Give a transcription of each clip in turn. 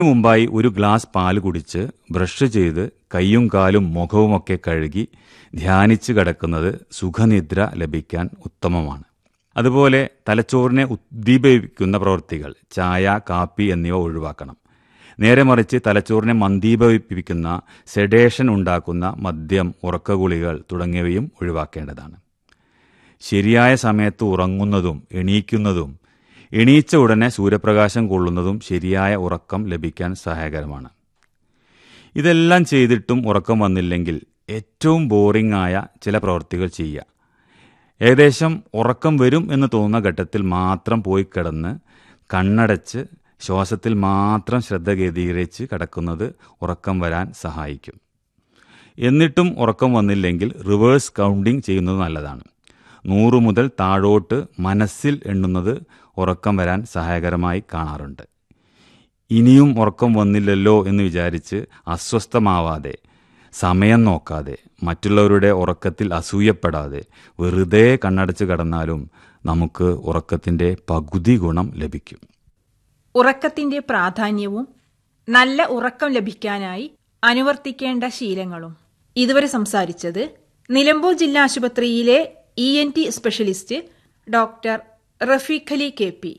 മുമ്പായി ഒരു ഗ്ലാസ് പാല് കുടിച്ച് ബ്രഷ് ചെയ്ത് കൈയും കാലും മുഖവുമൊക്കെ കഴുകി ധ്യാനിച്ച് കിടക്കുന്നത് സുഖനിദ്ര ലഭിക്കാൻ ഉത്തമമാണ് അതുപോലെ തലച്ചോറിനെ ഉദ്ദീപിക്കുന്ന പ്രവൃത്തികൾ ചായ കാപ്പി എന്നിവ ഒഴിവാക്കണം നേരെ മറിച്ച് തലച്ചോറിനെ മന്ദീഭവിപ്പിക്കുന്ന സെഡേഷൻ ഉണ്ടാക്കുന്ന മദ്യം ഉറക്കഗുളികൾ തുടങ്ങിയവയും ഒഴിവാക്കേണ്ടതാണ് ശരിയായ സമയത്ത് ഉറങ്ങുന്നതും എണീക്കുന്നതും എണീച്ച ഉടനെ സൂര്യപ്രകാശം കൊള്ളുന്നതും ശരിയായ ഉറക്കം ലഭിക്കാൻ സഹായകരമാണ് ഇതെല്ലാം ചെയ്തിട്ടും ഉറക്കം വന്നില്ലെങ്കിൽ ഏറ്റവും ബോറിംഗ് ആയ ചില പ്രവൃത്തികൾ ചെയ്യുക ഏകദേശം ഉറക്കം വരും എന്ന് തോന്നുന്ന ഘട്ടത്തിൽ മാത്രം പോയി കിടന്ന് കണ്ണടച്ച് ശ്വാസത്തിൽ മാത്രം ശ്രദ്ധ കേന്ദ്രീകരിച്ച് കിടക്കുന്നത് ഉറക്കം വരാൻ സഹായിക്കും എന്നിട്ടും ഉറക്കം വന്നില്ലെങ്കിൽ റിവേഴ്സ് കൗണ്ടിങ് ചെയ്യുന്നത് നല്ലതാണ് നൂറ് മുതൽ താഴോട്ട് മനസ്സിൽ എണ്ണുന്നത് ഉറക്കം വരാൻ സഹായകരമായി കാണാറുണ്ട് ഇനിയും ഉറക്കം വന്നില്ലല്ലോ എന്ന് വിചാരിച്ച് അസ്വസ്ഥമാവാതെ സമയം നോക്കാതെ മറ്റുള്ളവരുടെ ഉറക്കത്തിൽ അസൂയപ്പെടാതെ വെറുതെ കണ്ണടച്ച് കിടന്നാലും നമുക്ക് ഉറക്കത്തിൻ്റെ പകുതി ഗുണം ലഭിക്കും ഉറക്കത്തിന്റെ പ്രാധാന്യവും നല്ല ഉറക്കം ലഭിക്കാനായി അനുവർത്തിക്കേണ്ട ശീലങ്ങളും ഇതുവരെ സംസാരിച്ചത് നിലമ്പൂർ ജില്ലാ ആശുപത്രിയിലെ E N T specialist doctor Rafeeq Ali K P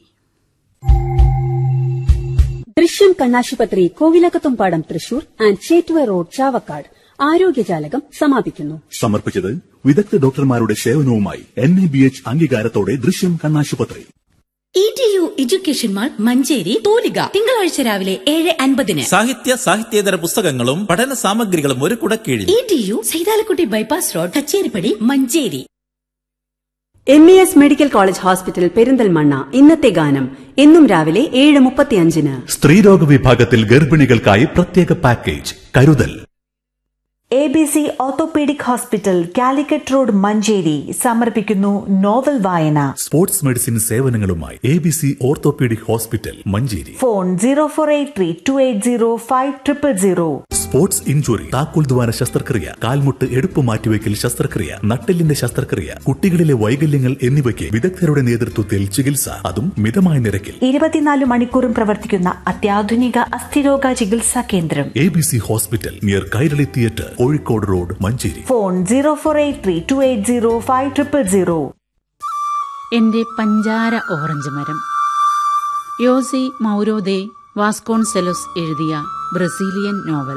Drishyam കണ്ണാശുപത്രി കോവിലകത്തുംപാടം തൃശൂർ ആൻഡ് ചേറ്റുവ റോഡ് ചാവക്കാട് ആരോഗ്യജാലകം സമാപിക്കുന്നു സമർപ്പിച്ചത് വിദഗ്ധ ഡോക്ടർമാരുടെ സേവനവുമായി എൻ എ ബി എച്ച് അംഗീകാരത്തോടെ ദൃശ്യം കണ്ണാശുപത്രി E T U education mall Manjeri തൂലിക തിങ്കളാഴ്ച രാവിലെ ഏഴ് അൻപതിന് സാഹിത്യ സാഹിത്യേതര പുസ്തകങ്ങളും പഠന സാമഗ്രികളും ഒരു കുടക്കീഴിൽ E T U Saithalakutty bypass road Kacheripadi Manjeri M E S medical college hospital Perinthalmanna ഇന്നത്തെ ഗാനം എന്നും രാവിലെ ഏഴ് മുപ്പത്തിയഞ്ചിന് സ്ത്രീരോഗ വിഭാഗത്തിൽ ഗർഭിണികൾക്കായി പ്രത്യേക പാക്കേജ് കരുതൽ A B C orthopaedic hospital Calicut road Manjeri സമർപ്പിക്കുന്നു നോവൽ വായന സ്പോർട്സ് മെഡിസിൻ സേവനങ്ങളുമായി A B C orthopaedic hospital Manjeri phone zero four eight three two eight zero five triple zero sports injury താക്കോൽ ദ്വാര ശസ്ത്രക്രിയ കാൽമുട്ട് എടുപ്പ് മാറ്റിവെക്കൽ ശസ്ത്രക്രിയ നട്ടെല്ലിന്റെ ശസ്ത്രക്രിയ കുട്ടികളിലെ വൈകല്യങ്ങൾ എന്നിവയ്ക്ക് വിദഗ്ധരുടെ നേതൃത്വത്തിൽ ചികിത്സ അതും മിതമായ നിരക്കിൽ ഇരുപത്തിനാല് മണിക്കൂറും പ്രവർത്തിക്കുന്ന അത്യാധുനിക അസ്ഥിരോഗ ചികിത്സാ കേന്ദ്രം A B C hospital near Kairali theatre Kozhikode road Manjeri phone zero four eight three two eight zero five triple zero എന്റെ പഞ്ചാര ഓറഞ്ച് മരം യോസി മൗരോദെ വാസ്കോൺസെലോസ് എഴുതിയ ബ്രസീലിയൻ നോവൽ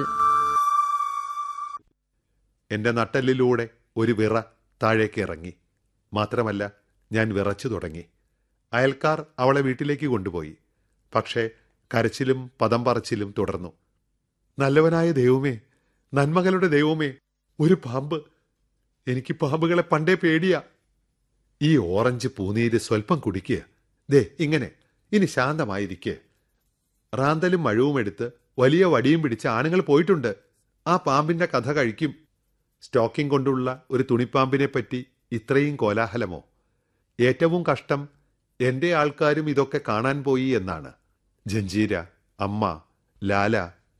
എന്റെ നട്ടെല്ലിലൂടെ ഒരു വിറ താഴേക്ക് ഇറങ്ങി മാത്രമല്ല ഞാൻ വിറച്ചു തുടങ്ങി അയൽക്കാർ അവളെ വീട്ടിലേക്ക് കൊണ്ടുപോയി പക്ഷേ കരച്ചിലും പദം പറച്ചിലും തുടർന്നു നല്ലവനായ ദൈവമേ നന്മകളുടെ ദൈവമേ ഒരു പാമ്പ് എനിക്ക് പാമ്പുകളെ പണ്ടേ പേടിയാ ഈ ഓറഞ്ച് പൂനീര് സ്വൽപ്പം കുടിക്കുക ദേ ഇങ്ങനെ ഇനി ശാന്തമായിരിക്കുക റാന്തലും മഴവും എടുത്ത് വലിയ വടിയും പിടിച്ച് ആണുങ്ങൾ പോയിട്ടുണ്ട് ആ പാമ്പിന്റെ കഥ കഴിക്കും സ്റ്റോക്കിംഗ് കൊണ്ടുള്ള ഒരു തുണിപ്പാമ്പിനെ പറ്റി ഇത്രയും കോലാഹലമോ ഏറ്റവും കഷ്ടം എന്റെ ആൾക്കാരും ഇതൊക്കെ കാണാൻ പോയി എന്നാണ് ജഞ്ചീര അമ്മ ലാല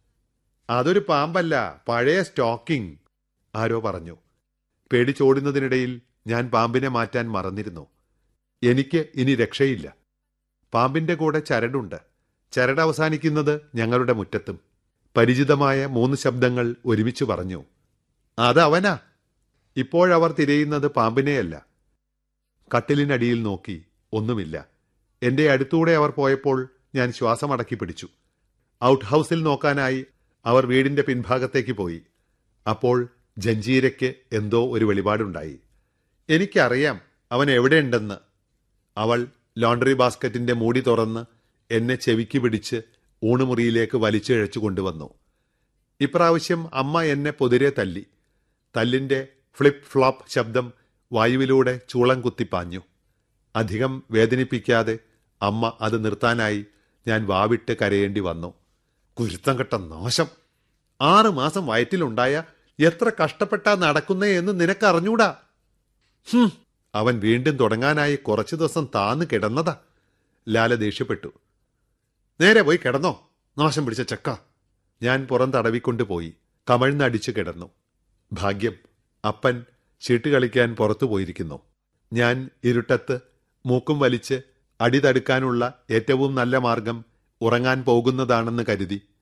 അതൊരു പാമ്പല്ല പഴയ സ്റ്റോക്കിംഗ് ആരോ പറഞ്ഞു പേടിച്ചോടുന്നതിനിടയിൽ ഞാൻ പാമ്പിനെ മാറ്റാൻ മറന്നിരുന്നു എനിക്ക് ഇനി രക്ഷയില്ല പാമ്പിന്റെ കൂടെ ചരടുണ്ട് ചരട് അവസാനിക്കുന്നത് ഞങ്ങളുടെ മുറ്റത്തും പരിചിതമായ മൂന്ന് ശബ്ദങ്ങൾ ഒരുമിച്ച് പറഞ്ഞു അത് അവനാ ഇപ്പോഴവർ തിരയുന്നത് പാമ്പിനെയല്ല കട്ടിലിനടിയിൽ നോക്കി ഒന്നുമില്ല എന്റെ അടുത്തൂടെ അവർ പോയപ്പോൾ ഞാൻ ശ്വാസമടക്കി പിടിച്ചു ഔട്ട് ഹൗസിൽ നോക്കാനായി അവർ വീടിന്റെ പിൻഭാഗത്തേക്ക് പോയി അപ്പോൾ ജഞ്ചീരയ്ക്ക് എന്തോ ഒരു വെളിപാടുണ്ടായി എനിക്കറിയാം അവൻ എവിടെയുണ്ടെന്ന് അവൾ ലോണ്ടറി ബാസ്ക്കറ്റിന്റെ മൂടി തുറന്ന് എന്നെ ചെവിക്ക് പിടിച്ച് ഊണുമുറിയിലേക്ക് വലിച്ചിഴച്ചു കൊണ്ടുവന്നു ഇപ്രാവശ്യം അമ്മ എന്നെ പൊതിരെ തല്ലി തല്ലിന്റെ ഫ്ലിപ്പ് ഫ്ലോപ്പ് ശബ്ദം വായുവിലൂടെ ചൂളം കുത്തിപ്പാഞ്ഞു അധികം വേദനിപ്പിക്കാതെ അമ്മ അത് നിർത്താനായി ഞാൻ വാവിട്ട് കരയേണ്ടി വന്നു കുരുത്തം കെട്ട നാശം ആറ് മാസം വയറ്റിലുണ്ടായ എത്ര കഷ്ടപ്പെട്ടാ നടക്കുന്നേ എന്ന് നിനക്കറിഞ്ഞൂടാ ഹും, അവൻ വീണ്ടും തുടങ്ങാനായി കുറച്ചു ദിവസം താന്ന് കിടന്നതാ ലാല ദേഷ്യപ്പെട്ടു നേരെ പോയി കിടന്നോ നാശം പിടിച്ച ചക്ക ഞാൻ പുറം തടവിക്കൊണ്ടുപോയി കമഴ്ന്നടിച്ചു കിടന്നു ഭാഗ്യം അപ്പൻ ചീട്ട് കളിക്കാൻ പുറത്തു പോയിരിക്കുന്നു ഞാൻ ഇരുട്ടത്ത് മൂക്കും വലിച്ച് അടി തടുക്കാനുള്ള ഏറ്റവും നല്ല മാർഗം ഉറങ്ങാൻ പോകുന്നതാണെന്ന് കരുതി